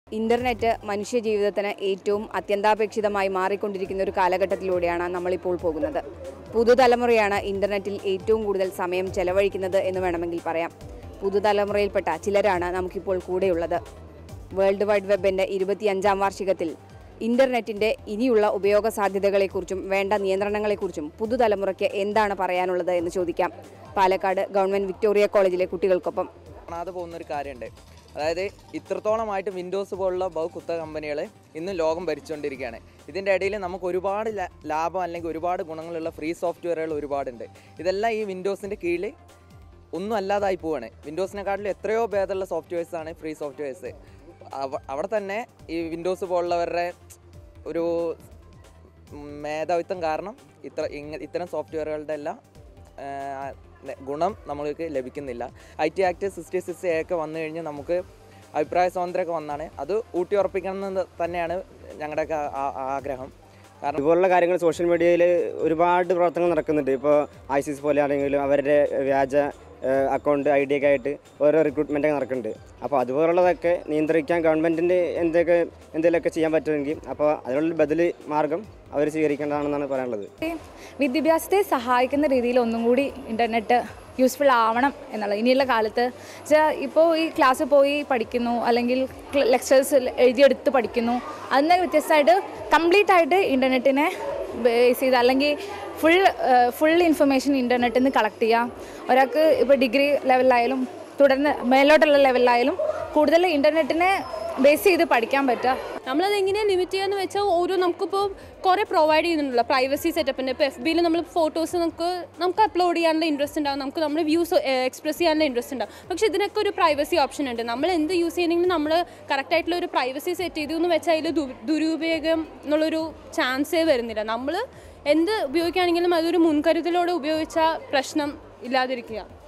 internet മനുഷ്യജീവിതത്തിന് ഏറ്റവും അത്യന്താപേക്ഷിതമായി മാറിക്കൊണ്ടിരിക്കുന്ന ഒരു കാലഘട്ടത്തിലൂടെയാണ് നമ്മളിപ്പോൾ പോകുന്നത് പുതുതലമുറയാണ് ഇന്റർനെറ്റിൽ ഏറ്റവും കൂടുതൽ സമയം ചെലവഴിക്കുന്നത് എന്ന് വേണമെങ്കിൽ പറയാം പുതുതലമുറയിൽപ്പെട്ട ചിലരാണ് നമുക്കിപ്പോൾ കൂടെയുള്ളത് വേൾഡ് വൈഡ് വെബിന്റെ ഇരുപത്തിയഞ്ചാം വാർഷികത്തിൽ ഇന്റർനെറ്റിന്റെ ഇനിയുള്ള ഉപയോഗ സാധ്യതകളെക്കുറിച്ചും വേണ്ട നിയന്ത്രണങ്ങളെക്കുറിച്ചും പുതുതലമുറയ്ക്ക് എന്താണ് പറയാനുള്ളത് എന്ന് ചോദിക്കാം പാലക്കാട് ഗവൺമെന്റ് വിക്ടോറിയ കോളേജിലെ കുട്ടികൾക്കൊപ്പം കാണാതെ പോകുന്ന ഒരു കാര്യമുണ്ട് അതായത് ഇത്രത്തോളമായിട്ട് വിൻഡോസ് പോലുള്ള ബഹുകുത്ത കമ്പനികൾ ഇന്ന് ലോകം ഭരിച്ചുകൊണ്ടിരിക്കുകയാണ് ഇതിൻ്റെ ഇടയിൽ നമുക്ക് ഒരുപാട് ലാ- ലാഭം അല്ലെങ്കിൽ ഒരുപാട് ഗുണങ്ങളുള്ള ഫ്രീ സോഫ്റ്റ്വെയറുകൾ ഒരുപാടുണ്ട് ഇതെല്ലാം ഈ വിൻഡോസിൻ്റെ കീഴിൽ ഒന്നും അല്ലാതായി പോവാണ് വിൻഡോസിനെക്കാട്ടിലും എത്രയോ ഭേദമുള്ള സോഫ്റ്റ്വെയർസ് ആണ് ഫ്രീ സോഫ്റ്റ്വെയർസ് അവിടെ തന്നെ ഈ വിൻഡോസ് പോലുള്ളവരുടെ ഒരു മേധാവിത്വം കാരണം ഇത്ര ഇങ്ങ ഇത്തരം സോഫ്റ്റ്വെയറുകളുടെ എല്ലാം ആ, നെ- ഗുണം നമ്മൾക്ക് ലഭിക്കുന്നില്ല I T act sixty six A ഒക്കെ വന്നു കഴിഞ്ഞ് നമുക്ക് അഭിപ്രായ സ്വാതന്ത്ര്യമൊക്കെ വന്നാണ് അത് ഊട്ടി ഉറപ്പിക്കണം എന്ന് തന്നെയാണ് ഞങ്ങളുടെയൊക്കെ ആ- ആ- ആഗ്രഹം കാരണം ഇതുപോലുള്ള കാര്യങ്ങൾ സോഷ്യൽ മീഡിയയിൽ ഒരുപാട് പ്രവർത്തനങ്ങൾ നടക്കുന്നുണ്ട് ഇപ്പോൾ ഐസിസ് പോലെ ആണെങ്കിലും അവരുടെ വ്യാജ അക്കൗണ്ട് ഐ ഡി ഒക്കെ ആയിട്ട് ഓരോ റിക്രൂട്ട്മെൻ്റ് ഒക്കെ നടക്കുന്നുണ്ട് അപ്പോൾ അതുപോലുള്ളതൊക്കെ നിയന്ത്രിക്കാൻ ഗവൺമെൻറ്റിൻ്റെ എന്തൊക്കെ എന്തെങ്കിലുമൊക്കെ ചെയ്യാൻ പറ്റുമെങ്കിൽ അപ്പോൾ അതിനുള്ള ബദൽ മാർഗം അവർ സ്വീകരിക്കേണ്ടതാണെന്നാണ് പറയാനുള്ളത് വിദ്യാഭ്യാസത്തെ സഹായിക്കുന്ന രീതിയിൽ ഒന്നും കൂടി ഇൻ്റർനെറ്റ് യൂസ്ഫുൾ ആവണം എന്നുള്ളത് ഇനിയുള്ള കാലത്ത് വെച്ചാൽ ഇപ്പോൾ ഈ ക്ലാസ്സിൽ പോയി പഠിക്കുന്നു അല്ലെങ്കിൽ ലെക്ചേഴ്സ് എഴുതിയെടുത്ത് പഠിക്കുന്നു അതിന് വ്യത്യസ്തമായിട്ട് കംപ്ലീറ്റ് ആയിട്ട് ഇൻ്റർനെറ്റിനെ ബേസ് ചെയ്ത് അല്ലെങ്കിൽ ഫുൾ ഫുൾ ഇൻഫർമേഷൻ ഇൻ്റർനെറ്റിൽ നിന്ന് കളക്ട് ചെയ്യാം ഒരാൾക്ക് ഇപ്പോൾ ഡിഗ്രി ലെവലിലായാലും തുടർന്ന് മേലോട്ടുള്ള ലെവലിലായാലും കൂടുതൽ ഇൻ്റർനെറ്റിനെ ബേസ് ചെയ്ത് പഠിക്കാൻ പറ്റുക നമ്മളത് എങ്ങനെ ലിമിറ്റ് ചെയ്യാന്ന് വെച്ചാൽ ഓരോ നമുക്കിപ്പോൾ കുറേ പ്രൊവൈഡ് ചെയ്യുന്നുണ്ടല്ലോ പ്രൈവസി സെറ്റപ്പിൻ്റെ ഇപ്പോൾ എഫ് ബിയിൽ നമ്മൾ ഫോട്ടോസ് നമുക്ക് നമുക്ക് അപ്ലോഡ് ചെയ്യാനുള്ള ഇൻട്രസ്റ്റ് ഉണ്ടാവും നമുക്ക് നമ്മുടെ വ്യൂസ് എക്സ്പ്രസ് ചെയ്യാനുള്ള ഇൻട്രസ്റ്റ് ഉണ്ടാവും പക്ഷേ ഇതിനൊക്കെ ഒരു പ്രൈവസി ഓപ്ഷൻ ഉണ്ട് നമ്മൾ എന്ത് യൂസ് ചെയ്യണമെങ്കിലും നമ്മൾ കറക്റ്റ് ആയിട്ടുള്ള ഒരു പ്രൈവസി സെറ്റ് ചെയ്തു എന്ന് വെച്ചാൽ അതിൽ ദു- ദുരുപയോഗം എന്നുള്ളൊരു ചാൻസേ വരുന്നില്ല നമ്മൾ എന്ത് ഉപയോഗിക്കുകയാണെങ്കിലും അതൊരു മുൻകരുതലോടെ ഉപയോഗിച്ചാൽ പ്രശ്നം ഇല്ലാതിരിക്കുക